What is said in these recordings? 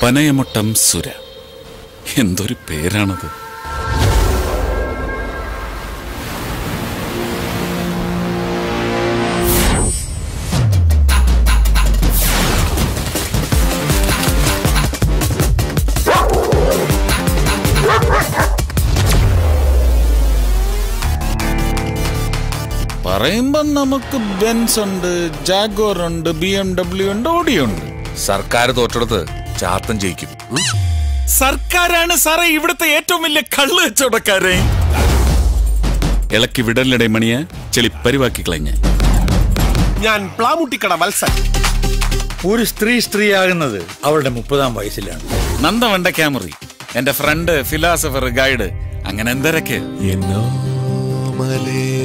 പനയമട്ടം സുര എന്തൊരു പേരാണത് പറയുമ്പം നമുക്ക് ബെൻസ് ഉണ്ട് ജാഗോർ ഉണ്ട് ബി എം ഡബ്ല്യു ഉണ്ട് ഓഡി ഉണ്ട് സർക്കാർ തോറ്റെടുത്ത് ചാത്തൻ ജയിക്കും സർക്കാരാണ് സാറേ ഇവിടുത്തെ ഏറ്റവും വലിയ കള്ള് കച്ചവടക്കാരെ ഇളക്കി വിടലിടെ മണിയെ ചെളി പരിവാക്കി കളഞ്ഞ ഞാൻ പ്ലാമുട്ടിക്കട വത്സൻ ഒരു സ്ത്രീ സ്ത്രീയാകുന്നത് അവളുടെ മുപ്പതാം വയസ്സിലാണ് നന്ദവണ്ട ക്യാമറി എന്റെ ഫ്രണ്ട് ഫിലോസഫർ ഗൈഡ് അങ്ങനെ എന്തരൊക്കെ എന്നോമലേ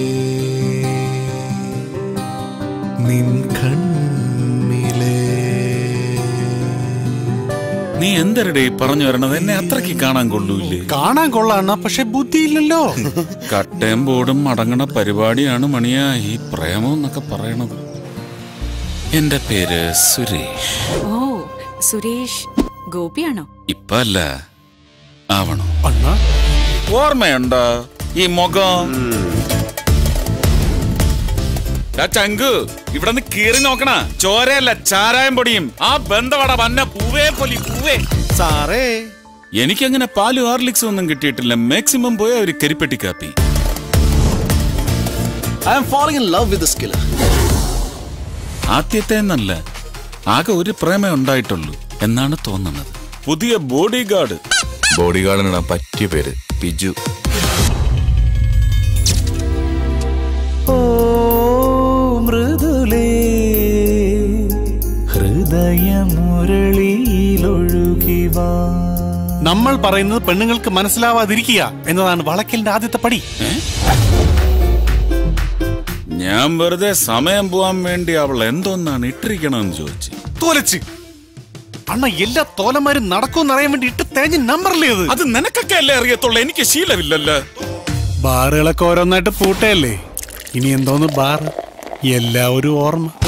നിൻ കണ്ണിലേ നീ എന്തരടെ പറഞ്ഞു വരണത് എന്നെ അത്രയ്ക്ക് കാണാൻ കൊള്ളൂല്ലേ കാണാൻ കൊള്ളാണ് പക്ഷെ ബുദ്ധിയില്ലല്ലോ കട്ടയും ബോർഡും അടങ്ങണ പരിപാടിയാണ് മണിയ ഈ പ്രേമം എന്നൊക്കെ പറയണത് എന്റെ പേര് സുരേഷ് ഓ സുരേഷ് ഗോപിയാണോ ഇപ്പൊ അല്ല ആവണോ അണ്ണാ ഓർമ്മയുണ്ടോ ഈ മുഖം ഡാ ചങ്കു ഇവിടെ നിന്ന് കീറി നോക്കണ ചോരയല്ല ചാരായം പൊടിയും ആ ബന്ധവട വന്ന പൂവേ പൊലി പൂവേ സാറേ എനിക്കങ്ങനെ പാലും ഹോർലിക്സും ഒന്നും കിട്ടിയിട്ടില്ല മാക്സിമം പോയ ഒരു കരിപ്പെട്ടി കാപ്പി I am following in love with this killer ആദ്യത്തെ എന്നല്ല ആകെ ഒരു പ്രേമം ഉണ്ടായിട്ടുള്ളൂ എന്നാണ് തോന്നുന്നത് പുതിയ ബോഡി ഗാർഡ് ബോഡി ഗാർഡിനിടാൻ പറ്റിയ പേര് പിജു ഓ മൃദുലേ ഹൃദയമുരളിയിലൊഴുകിവാ നമ്മൾ പറയുന്നത് പെണ്ണുങ്ങൾക്ക് മനസ്സിലാവാതിരിക്കുക എന്നതാണ് വളക്കലിന്റെ ആദ്യത്തെ പടി ഞാൻ വെറുതെ സമയം പോവാൻ വേണ്ടി അവൾ എന്തോന്നാണ് ഇട്ടിരിക്കണമെന്ന് ചോദിച്ചു തോലച്ച് അണ്ണ എല്ലാ തോലന്മാരും നടക്കുമെന്ന് അറിയാൻ വേണ്ടി ഇട്ട് തേഞ്ഞ നമ്പറല്ലേ അത് അത് നിനക്കൊക്കെ അല്ലേ അറിയത്തുള്ളൂ എനിക്ക് ശീലമില്ലല്ലോ ബാറുകളൊക്കെ ഓരോന്നായിട്ട് പൂട്ടയല്ലേ ഇനി എന്തോന്ന് ബാർ എല്ലാവരും ഓർമ്മ